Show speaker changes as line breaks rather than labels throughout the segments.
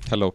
hello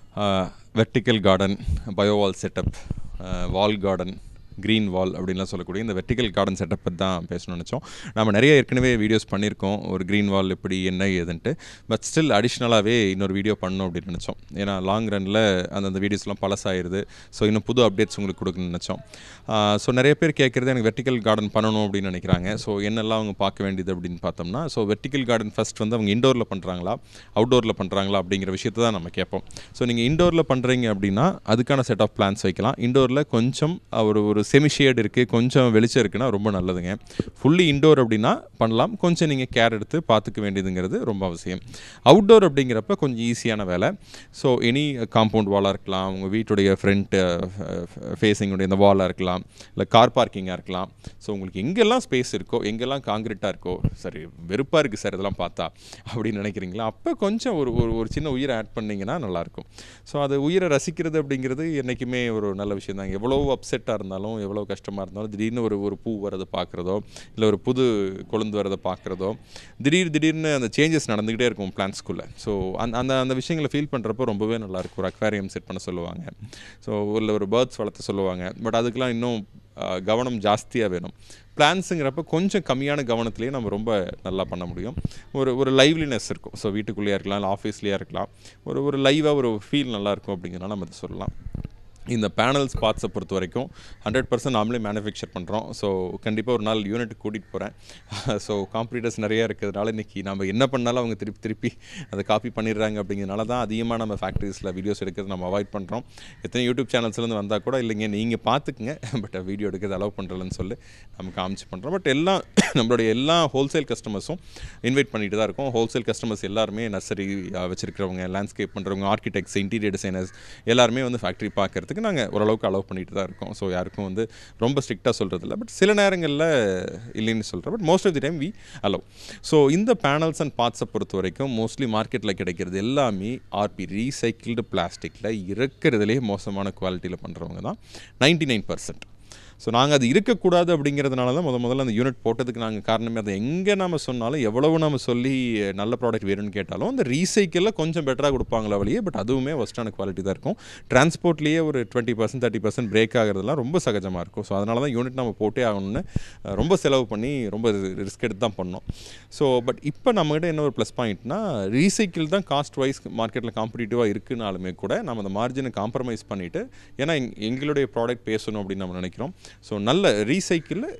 vertical garden bio wall setup wall garden green wall அப்படின்லாம் சொல்லக்கூடிய இந்த வெர்டிக்கல் கார்டன் செட்டப் பற்றி தான் பேசணும்னு நினச்சோம் நம்ம நிறைய ஏற்கனவே வீடியோஸ் பண்ணியிருக்கோம் ஒரு க்ரீன் வால் எப்படி என்ன ஏதுன்ட்டு பட் ஸ்டில் அடிஷ்னலாகவே இன்னொரு வீடியோ பண்ணணும் அப்படின்னு நினச்சோம் ஏன்னா லாங் ரனில் அந்தந்த வீடியோஸ்லாம் பழசாயிருது ஸோ இன்னும் புது அப்டேட்ஸ் உங்களுக்கு கொடுக்கணும்னு நினச்சோம் ஸோ நிறைய பேர் கேட்குறது எனக்கு வெர்டிக்கல் கார்டன் பண்ணணும் அப்படின்னு நினைக்கிறாங்க ஸோ என்னெல்லாம் அவங்க பார்க்க வேண்டியது அப்படின்னு பார்த்தோம்னா ஸோ வெர்டிக்கல் கார்டன் ஃபஸ்ட் வந்து அவங்க இண்டோரில் பண்ணுறாங்களா அவுட்டோரில் பண்ணுறாங்களா அப்படிங்கிற விஷயத்தை தான் நம்ம கேட்போம் ஸோ நீங்கள் இண்டோரில் பண்ணுறீங்க அப்படின்னா அதுக்கான செட் ஆஃப் பிளான்ஸ் வைக்கலாம் இண்டோரில் கொஞ்சம் ஒரு ஒரு செமி ஷேட் இருக்குது கொஞ்சம் வெளிச்சம் இருக்குன்னா ரொம்ப நல்லதுங்க ஃபுல்லி இண்டோர் அப்படின்னா பண்ணலாம் கொஞ்சம் நீங்கள் கேர் எடுத்து பார்த்துக்க வேண்டியதுங்கிறது ரொம்ப அவசியம் அவுட்டோர் அப்படிங்கிறப்ப கொஞ்சம் ஈஸியான வேலை ஸோ எனி காம்பவுண்ட் வாலாக இருக்கலாம் உங்கள் வீட்டுடைய ஃப்ரண்ட் ஃபேஸிங்குடைய இந்த வாலாக இருக்கலாம் இல்லை கார் பார்க்கிங்காக இருக்கலாம் ஸோ உங்களுக்கு எங்கெல்லாம் ஸ்பேஸ் இருக்கோ எங்கெல்லாம் காங்கிரீட்டாக இருக்கோ சரி வெறுப்பாக இருக்குது சார் இதெல்லாம் பார்த்தா அப்படின்னு நினைக்கிறீங்களா அப்போ கொஞ்சம் ஒரு ஒரு ஒரு சின்ன உயிரை ஆட் பண்ணிங்கன்னா நல்லாயிருக்கும் ஸோ அது உயிரை ரசிக்கிறது அப்படிங்கிறது என்றைக்குமே ஒரு நல்ல விஷயம் தான் எவ்வளோ அப்செட்டாக இருந்தாலும் எவ்வளோ கஷ்டமாக இருந்தாலும் திடீர்னு ஒரு ஒரு பூ வரதை பார்க்குறதோ இல்லை ஒரு புது கொழுந்து வரதை பார்க்குறதோ திடீர் திடீர்னு அந்த சேஞ்சஸ் நடந்துக்கிட்டே இருக்கும் பிளான்ஸ்குள்ளே ஸோ அந்த அந்த அந்த விஷயங்களை ஃபீல் பண்ணுறப்போ ரொம்பவே நல்லாயிருக்கும் ஒரு அக்வாரியம் செட் பண்ண சொல்லுவாங்க ஸோ இல்லை ஒரு பேர்ட்ஸ் வளர்த்த சொல்லுவாங்க பட் அதுக்கெலாம் இன்னும் கவனம் ஜாஸ்தியாக வேணும் பிளான்ஸுங்கிறப்ப கொஞ்சம் கம்மியான கவனத்துலேயே நம்ம ரொம்ப நல்லா பண்ண முடியும் ஒரு ஒரு லைவ்லினஸ் இருக்கும் ஸோ வீட்டுக்குள்ளேயே இருக்கலாம் இல்லை ஆஃபீஸ்லேயே இருக்கலாம் ஒரு ஒரு லைவாக ஒரு ஃபீல் நல்லாயிருக்கும் அப்படிங்கிறனால நம்ம அதை சொல்லலாம் இந்த பேனல்ஸ் பார்ட்ஸை பொறுத்த வரைக்கும் ஹண்ட்ரட் பர்சன்ட் நாமளே மேனுஃபேக்சர் பண்ணுறோம் ஸோ கண்டிப்பாக ஒரு நாள் யூனிட் கூட்டிகிட்டு போகிறேன் ஸோ காம்படிட்டர்ஸ் நிறையா இருக்கிறதுனால இன்றைக்கி நம்ம என்ன பண்ணாலும் அவங்க திருப்பி திருப்பி அதை காப்பி பண்ணிடுறாங்க அப்படிங்கிறனால தான் அதிகமாக நம்ம ஃபேக்ட்ரிஸில் வீடியோஸ் எடுக்கிறது நம்ம அவாய்ட் பண்ணுறோம் எத்தனை யூடியூப் சேனல்ஸ்லேருந்து வந்தால் கூட இல்லைங்க நீங்கள் பார்த்துக்குங்க பட் வீடியோ எடுக்கிறது அலோவ் பண்ணுறலன்னு சொல்லி நம்ம காமிச்சு பண்ணுறோம் பட் எல்லாம் நம்மளுடைய எல்லா ஹோல்சேல் கஸ்டமர்ஸும் இன்வைட் பண்ணிட்டு தான் இருக்கோம் ஹோல்சேல் கஸ்டமர்ஸ் எல்லாருமே நர்சரி வச்சிருக்கிறவங்க லேண்ட்ஸ்கேப் பண்ணுறவங்க ஆர்கிடெக்ட்ஸ் இன்டீரியர் டிசைனர்ஸ் எல்லாருமே வந்து ஃபேக்ட்ரி பார்க்குறதுக்கு பண்ணுறதுக்கு நாங்கள் ஓரளவுக்கு அலோவ் பண்ணிட்டு தான் இருக்கோம் ஸோ யாருக்கும் வந்து ரொம்ப ஸ்ட்ரிக்டாக சொல்கிறது இல்லை பட் சில நேரங்களில் இல்லைன்னு சொல்கிறேன் but most of the time we allow so இந்த பேனல்ஸ் அண்ட் பார்ட்ஸை பொறுத்த வரைக்கும் மோஸ்ட்லி மார்க்கெட்டில் கிடைக்கிறது எல்லாமே ஆர்பி ரீசைக்கிள்டு பிளாஸ்டிக்கில் இருக்கிறதுலே மோசமான குவாலிட்டியில் பண்ணுறவங்க தான் நைன்டி நைன் பர்சன்ட் ஸோ நாங்கள் அது இருக்கக்கூடாது அப்படிங்கிறதுனால தான் முத முதல்ல அந்த யூனிட் போட்டதுக்கு நாங்கள் காரணமே அதை எங்கே நம்ம சொன்னாலும் எவ்வளவு நம்ம சொல்லி நல்ல ப்ராடக்ட் வேணும்னு கேட்டாலும் அந்த ரீசைக்கிளில் கொஞ்சம் பெட்டராக கொடுப்பாங்களா வழியே பட் அதுவுமே ஒஸ்ட்டான குவாலிட்டி தான் இருக்கும் டிரான்ஸ்போர்ட்லேயே ஒரு twenty percent thirty percent break ஆகிறதுலாம் ரொம்ப சகஜமாக இருக்கும் ஸோ அதனால தான் யூனிட் நம்ம போட்டே ஆகணும்னு ரொம்ப செலவு பண்ணி ரொம்ப ரிஸ்க் எடுத்து தான் பண்ணோம் ஸோ பட் இப்போ நம்மகிட்ட என்ன ஒரு ப்ளஸ் பாயிண்ட்னா ரீசைக்கிள் தான் காஸ்ட் வைஸ் மார்க்கெட்டில் காம்படிட்டிவாக இருக்குனாலுமே கூட நம்ம அந்த மார்ஜினை காம்ப்ரமைஸ் பண்ணிவிட்டு ஏன்னா எங்களுடைய ப்ராடக்ட் பேசணும் அப்படின்னு நம்ம நினைக்கிறோம் ஸோ நல்ல ரீசைக்கிளில்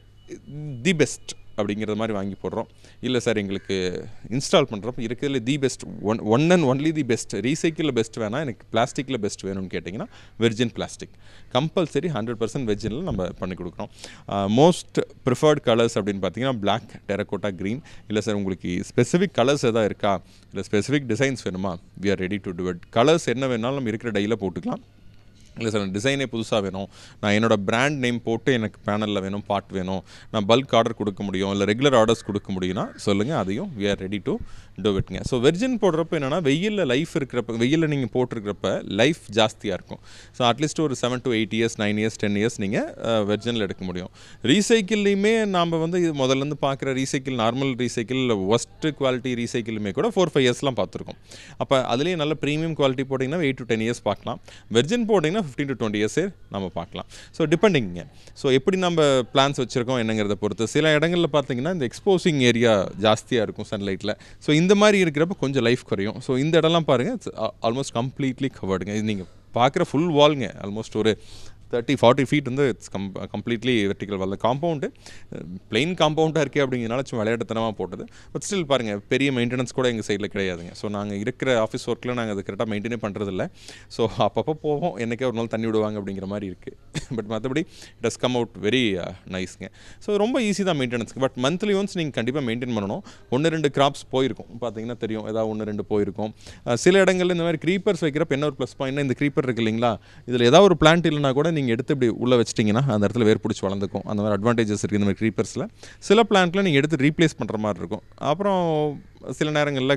தி பெஸ்ட் அப்படிங்கிறது மாதிரி வாங்கி போடுறோம் இல்லை சார் எங்களுக்கு இன்ஸ்டால் பண்ணுறப்ப இருக்கிறதுல the best one one and only the best ரீசைக்கிளில் பெஸ்ட் வேணால் எனக்கு பிளாஸ்டிக்கில் பெஸ்ட் வேணும்னு கேட்டிங்கன்னா virgin plastic compulsory hundred percent வெர்ஜினில் நம்ம பண்ணி கொடுக்குறோம் மோஸ்ட் ப்ரிஃபர்ட் கலர்ஸ் அப்படின்னு பார்த்தீங்கன்னா பிளாக் டெரக்கோட்டா க்ரீன் இல்லை சார் உங்களுக்கு ஸ்பெசிஃபிக் கலர்ஸ் எதாவது இருக்கா இல்லை ஸ்பெசிஃபிக் டிசைன்ஸ் வேணுமா we are ready to do it colours என்ன வேணாலும் நம்ம இருக்கிற டையில் போட்டுக்கலாம் இல்லை சார் டிசைனே புதுசாக வேணும் நான் என்னோடய பிராண்ட் நேம் போட்டு எனக்கு பேனலில் வேணும் பார்ட் வேணும் நான் பல்க் ஆர்டர் கொடுக்க முடியும் இல்லை ரெகுலர் ஆர்டர்ஸ் கொடுக்க முடியும்னா சொல்லுங்கள் அதையும் we are ready to do இட்ங்க ஸோ வெர்ஜின் போடுறப்ப என்னென்னா வெயிலில் லைஃப் இருக்கிறப்ப வெயிலில் நீங்கள் போட்டிருக்கிறப்ப லைஃப் ஜாஸ்தியாக இருக்கும் ஸோ அட்லீஸ்ட் ஒரு seven to eight years nine years ten years நீங்கள் வெர்ஜனில் எடுக்க முடியும் ரீசைக்கிள்லையுமே நாம் வந்து இது முதல்லேருந்து பார்க்குற recycle normal recycle worst quality ரீசைக்கிளுமே கூட ஃபோர் ஃபைவ் இயர்ஸ்லாம் பார்த்துருக்கோம் அப்போ அதுலேயே நல்ல ப்ரீமியம் குவாலிட்டி போட்டிங்கன்னா எயிட் டு டென் இயர்ஸ் பார்க்கலாம் வெர்ஜின் போட்டிங்கன்னா ஃபிஃப்டீன் டு டுவெண்ட்டி இயர்ஸே நம்ம பார்க்கலாம் ஸோ டிபெண்டிங்க ஸோ எப்படி நம்ம பிளான்ஸ் வச்சுருக்கோம் என்னங்கிறத பொறுத்து சில இடங்களில் பார்த்தீங்கன்னா இந்த எக்ஸ்போசிங் ஏரியா ஜாஸ்தியாக இருக்கும் சன்லைட்டில் ஸோ இந்த மாதிரி இருக்கிறப்ப கொஞ்சம் லைஃப் குறையும் ஸோ இந்த இடம்லாம் பாருங்கள் ஆல்மோஸ்ட் கம்ப்ளீட்லி கவர்டுங்க இது நீங்கள் பார்க்குற ஃபுல் வால்ங்க ஆல்மோஸ்ட் ஒரு தேர்ட்டி ஃபார்ட்டி ஃபீட் வந்து it's come completely vertical wall compound plain காம்பவுண்டாக இருக்கே அப்படிங்கிறனால சும்மா விளையாட்டுத்தனமாக போட்டது பட் ஸ்டில் பாருங்கள் பெரிய மெயின்டெனன்ஸ் கூட எங்கள் சைடில் கிடையாதுங்க ஸோ நாங்கள் இருக்கிற ஆஃபீஸ் ஒர்க்கில் நாங்கள் அது கரெக்டாக மெயின்டைனே பண்ணுறதில்ல ஸோ அப்பப்போ போவோம் என்றைக்கே ஒரு நாள் தண்ணி விடுவாங்க அப்படிங்கிற மாதிரி இருக்குது பட் மற்றபடி it has come out very நைஸ்ங்க ஸோ ரொம்ப ஈஸி தான் மெயின்டெனன்ஸ்க்கு பட் மந்த்லி ஒன்ஸ் நீங்கள் கண்டிப்பாக மெயின்டைன் பண்ணணும் ஒன்று ரெண்டு கிராப்ஸ் போயிருக்கும் பார்த்தீங்கன்னா தெரியும் ஏதாவது ஒன்று ரெண்டு போயிருக்கும் சில இடங்களில் இந்த மாதிரி க்ரீப்பர்ஸ் வைக்கிறப்ப என்ன ஒரு ப்ளஸ் பாயிண்ட்னா இந்த க்ரீப்பர் இருக்கு இல்லைங்களா இதில் ஏதாவது ஒரு பிளான்ட் இல்லைனா கூட நீங்கள் எடுத்து இப்படி உள்ளே வச்சிட்டிங்கன்னா அந்த இடத்துல வேர் பிடிச்சி வளர்ந்துக்கும் அந்த மாதிரி அட்வான்டேஜஸ் இருக்குது இந்த மாதிரி க்ரீப்பர்ஸில் சில பிளான்ட்டில் நீங்கள் எடுத்து ரீப்ளேஸ் பண்ணுற மாதிரி இருக்கும் அப்புறம் சில நேரங்களில்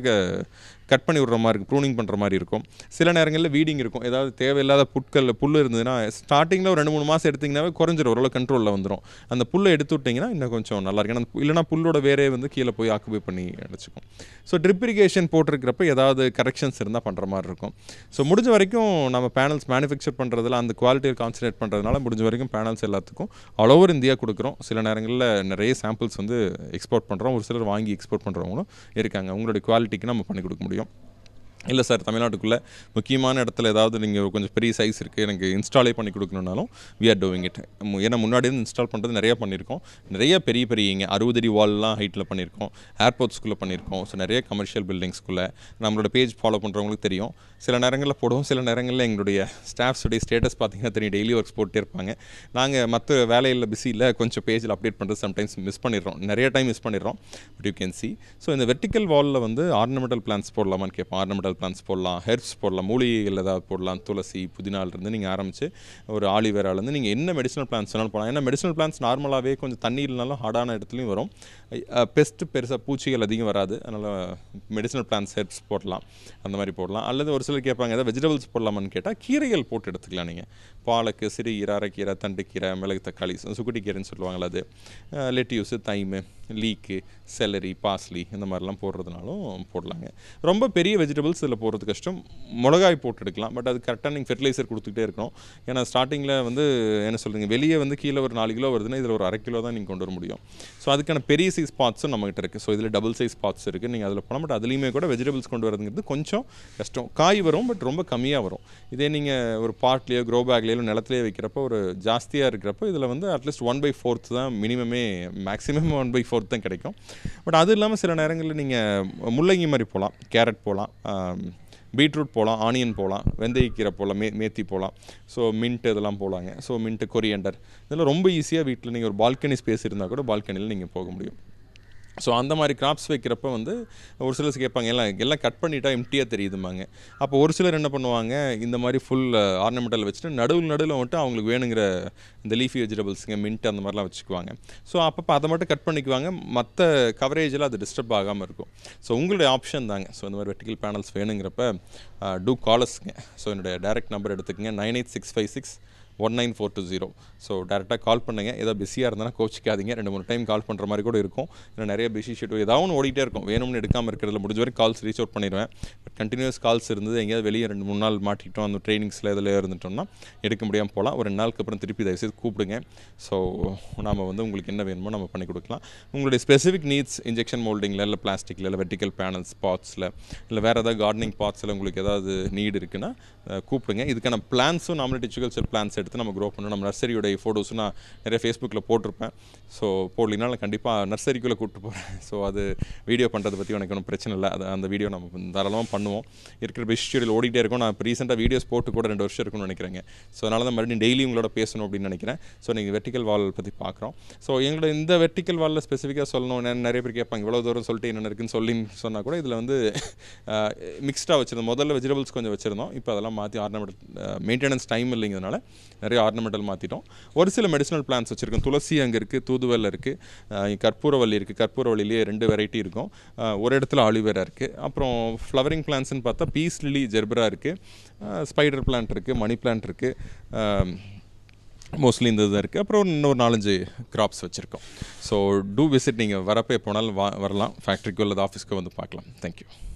கட் பண்ணி விடுற மாதிரி இருக்கும் ப்ரூனிங் பண்ணுற மாதிரி இருக்கும் சில நேரங்களில் வீடிங் இருக்கும் ஏதாவது தேவையில்லாத புட்கள் புல் இருந்ததுன்னா ஸ்டார்டிங்கில் ஒரு ரெண்டு மூணு மாதம் எடுத்திங்கனாவே குறைஞ்சிரும் ஓரளவு கண்ட்ரோலில் வந்துடும் அந்த புல்லை எடுத்து விட்டிங்கன்னா இன்னும் கொஞ்சம் நல்லா இருக்கும் ஏன்னா இல்லைனா புல்லோட வேரே வந்து கீழே போய் ஆக்குபை பண்ணி அடைச்சிக்கும் ஸோ ட்ரிப் இரிகேஷன் போட்டிருக்கிறப்ப ஏதாவது கரெக்ஷன்ஸ் இருந்தால் பண்ணுற மாதிரி இருக்கும் ஸோ முடிஞ்ச வரைக்கும் நம்ம பேனல்ஸ் மேனுஃபேக்சர் பண்ணுறதுல அந்த குவாலிட்டியை கான்சன்ட்ரேட் பண்ணுறதுனால முடிஞ்ச வரைக்கும் பேனல்ஸ் எல்லாத்துக்கும் ஆல் ஓவர் இந்தியா கொடுக்குறோம் சில நேரங்களில் நிறைய சாம்பிள்ஸ் வந்து எக்ஸ்போர்ட் பண்ணுறோம் ஒரு சிலர் வாங்கி எக்ஸ்போர்ட் பண்ணுறவங்களும் இருக்காங்க உங்களுடைய குவாலிட்டிக்கு நம்ம பண்ணி கொடுக்க முடியும் இல்லை சார் தமிழ்நாட்டுக்குள்ளே முக்கியமான இடத்துல ஏதாவது நீங்கள் கொஞ்சம் பெரிய சைஸ் இருக்குது எனக்கு இன்ஸ்டாலே பண்ணி கொடுக்கணுன்னாலும் வி ஆர் டூவிங் இட் ஏன்னா முன்னாடி இருந்து இன்ஸ்டால் பண்ணுறது நிறைய பண்ணியிருக்கோம் நிறைய பெரிய பெரியங்க அறுபது அடி வால்லாம் ஹைட்டில் பண்ணியிருக்கோம் ஏர்போர்ட்ஸ்குள்ளே பண்ணியிருக்கோம் ஸோ நிறைய கமர்ஷியல் பில்டிங்ஸ்குள்ளே நம்மளோட பேஜ் ஃபாலோ பண்ணுறவங்களுக்கு தெரியும் சில நேரங்களில் போடுவோம் சில நேரங்களில் எங்களுடைய ஸ்டாஃப்ஸுடைய ஸ்டேட்டஸ் பார்த்தீங்கன்னா தெரியும் டெய்லி ஒர்க்ஸ் போட்டே இருப்பாங்க நாங்கள் மற்ற வேலையில் பிஸியில் கொஞ்சம் பேஜில் அப்டேட் பண்ணுறது சம்டைம்ஸ் மிஸ் பண்ணிடுறோம் நிறைய டைம் மிஸ் பண்ணிடுறோம் but you can see so இந்த வெர்டிக்கல் வாலில் வந்து ஆர்னமெண்டல் பிளான்ஸ் போடலாமான்னு கேட்போம் ஆர்னமெண்டல் பிளான்ஸ் போடலாம் ஹெர்ப்ஸ் போடலாம் மூலிகைகள் ஏதாவது போடலாம் துளசி புதினாலிருந்து நீங்கள் ஆரம்பித்து ஒரு ஆலிவேராலேருந்து நீங்கள் என்ன மெடிசனல் பிளான்ஸ் வேணாலும் போடலாம் ஏன்னா மெடிசனல் பிளான்ஸ் நார்மலாகவே கொஞ்சம் தண்ணி இல்லைனாலும் ஹார்டான இடத்துலையும் வரும் பெஸ்ட் பெருசாக பூச்சிகள் அதிகம் வராது அதனால் மெடிசனல் பிளான்ஸ் ஹெர்ப்ஸ் போடலாம் அந்த மாதிரி போடலாம் அல்லது ஒரு சிலர் கேட்பாங்க ஏதாவது வெஜிடபிள்ஸ் போடலாமான்னு கேட்டால் கீரைகள் போட்டு எடுத்துக்கலாம் நீங்கள் பாலக்கு சிறுகீரை அரைக்கீரை தண்டுக்கீரை மிளகு தக்காளி சுக்குட்டி கீரைன்னு சொல்லுவாங்களா அது lettuce thyme leek celery parsley இந்த மாதிரிலாம் போடுறதுனாலும் போடலாங்க ரொம்ப பெரிய வெஜிடபிள்ஸ் இதில் போடுறது கஷ்டம் மிளகாய் போட்டு எடுக்கலாம் பட் அது கரெக்டாக நீங்கள் ஃபெர்டிலைசர் கொடுத்துக்கிட்டே இருக்கணும் ஏன்னா ஸ்டார்டிங்கில் வந்து என்ன சொல்கிறீங்க வெளியே வந்து கீழே ஒரு நாலு கிலோ வருதுன்னா இதில் ஒரு அரை கிலோ தான் நீங்கள் கொண்டு வர முடியும் ஸோ அதுக்கான பெரிய சைஸ் பாட்ஸும் நம்மகிட்ட இருக்குது ஸோ இதில் டபுள் சைஸ் பாட்ஸ் இருக்குது நீங்கள் அதில் போனால் பட் அதுலேயுமே கூட வெஜிடபிள்ஸ் கொண்டு வரதுங்கிறது கொஞ்சம் கஷ்டம் காய் வரும் பட் ரொம்ப கம்மியாக வரும் இதே நீங்கள் ஒரு பாட்லேயோ க்ரோ பேக்லேயோ நிலத்துலேயே வைக்கிறப்போ ஒரு ஜாஸ்தியாக இருக்கிறப்போ இதில் வந்து அட்லீஸ்ட் ஒன் பை ஃபோர்த் தான் மினிமமே மேக்ஸிமம் ஒன் பை ஃபோர்த் தான் கிடைக்கும் பட் அது இல்லாமல் சில நேரங்களில் நீங்கள் முள்ளங்கி மாதிரி போகலாம் கேரட் போகலாம் பீட்ரூட் போகலாம் ஆனியன் போகலாம் வெந்தயக்கீரை போகலாம் மே மேத்தி போகலாம் ஸோ மின்ட் இதெல்லாம் போகலாங்க ஸோ மின்ட்டு கொரியண்டர் இதெல்லாம் ரொம்ப ஈஸியாக வீட்டில் நீங்கள் ஒரு பால்கனி ஸ்பேஸ் இருந்தால் கூட பால்கனியில் நீங்கள் போக முடியும் ஸோ அந்த மாதிரி கிராப்ஸ் வைக்கிறப்ப வந்து ஒரு சிலர் கேட்பாங்க எல்லாம் எல்லாம் கட் பண்ணிட்டா எம்டியாக தெரியுதுமாங்க அப்போ ஒரு சிலர் என்ன பண்ணுவாங்க இந்த மாதிரி ஃபுல் ஆர்னமெண்டல் வச்சுட்டு நடுவில் நடுவில் மட்டும் அவங்களுக்கு வேணுங்கிற இந்த லீஃபி வெஜிடபிள்ஸுங்க மின்ட் அந்த மாதிரிலாம் வச்சுக்குவாங்க ஸோ அப்பப்போ அதை மட்டும் கட் பண்ணிக்குவாங்க மற்ற கவரேஜில் அது டிஸ்டர்ப் ஆகாமல் இருக்கும் ஸோ உங்களுடைய ஆப்ஷன் தாங்க ஸோ இந்த மாதிரி வெர்டிக்கல் பேனல்ஸ் வேணுங்கிறப்ப டூ காலர்ஸுங்க ஸோ என்னுடைய டேரக்ட் நம்பர் எடுத்துக்கங்க nine eight six five six one nine four two zero so டேரெக்டாக கால் பண்ணுங்கள் ஏதோ பிஸியாக இருந்தால் கோச்சிக்காதீங்க ரெண்டு மூணு டைம் கால் பண்ணுற மாதிரி கூட இருக்கும் இல்லை நிறைய பிஸி ஷெட்யூல் ஏதாவது ஒன்று ஓடிட்டே இருக்கும் வேணும்னு எடுக்காமல் இருக்கிறதுல முடிஞ்ச வரைக்கும் கால்ஸ் ரீச் அவுட் பண்ணிடுவேன் பட் கண்டினியூஸ் கால்ஸ் இருந்தது எங்கேயாவது வெளியே ரெண்டு மூணு நாள் மாட்டிக்கிட்டோம் அந்த ட்ரைனிங்ஸில் இதில் இருந்துட்டோம்னா எடுக்க முடியாமல் போகலாம் ஒரு ரெண்டு நாளுக்கு அப்புறம் திருப்பி தயவுசெய்து கூப்பிடுங்க ஸோ நாம் வந்து உங்களுக்கு என்ன வேணுமோ நம்ம பண்ணி கொடுக்கலாம் உங்களுடைய ஸ்பெசிஃபிக் நீட்ஸ் இன்ஜெக்ஷன் மோல்டிங்கில் இல்லை பிளாஸ்டிக்கில் இல்லை வெர்டிக்கல் பேனல்ஸ் பாட்ஸில் இல்லை வேறு ஏதாவது கார்டனிங் பாட்ஸில் உங்களுக்கு ஏதாவது நீடு இருக்குன்னா கூப்பிடுங்க இதுக்கான பிளான்ஸும் நம்மளே டிச்சுகல்ச்சர் பிளான்ஸ் எடுத்து நம்ம க்ரோ பண்ணணும் நம்ம நர்சரியோடைய ஃபோட்டோஸும் நான் நிறைய ஃபேஸ்புக்கில் போட்டிருப்பேன் ஸோ போடலினாலும் கண்டிப்பாக நர்சரிக்குள்ளே கூப்பிட்டு போகிறேன் ஸோ அது வீடியோ பண்ணுறதை பற்றி எனக்கு ஒன்றும் பிரச்சனை இல்லை அது அந்த வீடியோ நம்ம தாராளமாக பண்ணுவோம் இருக்கிற பிஸ் ஷெடியூல் ஓடிட்டே இருக்கும் நான் இப்போ ரீசெண்டாக வீடியோஸ் போட்டு கூட ரெண்டு வருஷம் இருக்கும்னு நினைக்கிறேங்க ஸோ அதனால தான் மறுபடியும் டெய்லி உங்களோட பேசணும் அப்படின்னு நினைக்கிறேன் ஸோ நீங்கள் வெர்டிக்கல் வால் பற்றி பார்க்குறோம் ஸோ எங்களோட இந்த வெர்டிக்கல் வாலில் ஸ்பெசிஃபிக்காக சொல்லணும் நிறைய பேர் கேட்பாங்க இவ்வளோ தூரம் சொல்லிட்டு என்ன இருக்குன்னு சொல்லி சொன்னால் கூட இதில் வந்து மிக்ஸ்டாக வச்சுருந்தோம் முதல்ல வெஜிடபிள்ஸ் கொஞ்சம் வச்சுருந்தோம் இப்போ அதெல்லாம் மாற்றி ஆர்னமெண்டல் மெயின்டெனன்ஸ் டைம் இல்லைங்கிறதுனால நிறைய ஆர்னமெண்டல் மாற்றிட்டோம் ஒரு சில மெடிசனல் பிளான்ஸ் வச்சுருக்கோம் துளசி அங்கே இருக்குது தூதுவல் இருக்குது கற்பூரவல்லி இருக்குது கற்பூரவல்லிலேயே ரெண்டு வெரைட்டி இருக்கும் ஒரு இடத்துல ஆலிவேரா இருக்குது அப்புறம் ஃப்ளவரிங் பிளான்ஸ்னு பார்த்தா பீஸ் லிலி ஜெர்பரா இருக்குது ஸ்பைடர் பிளான்ட் இருக்குது மணி பிளான்ட் இருக்குது மோஸ்ட்லி இந்த இது இருக்குது அப்புறம் இன்னொரு நாலஞ்சு கிராப்ஸ் வச்சுருக்கோம் ஸோ டூ விசிட் நீங்கள் வரப்போ எப்போனாலும் வா வரலாம் ஃபேக்ட்ரிக்கோ அல்லது ஆஃபீஸ்க்கோ வந்து பார்க்கலாம் தேங்க்யூ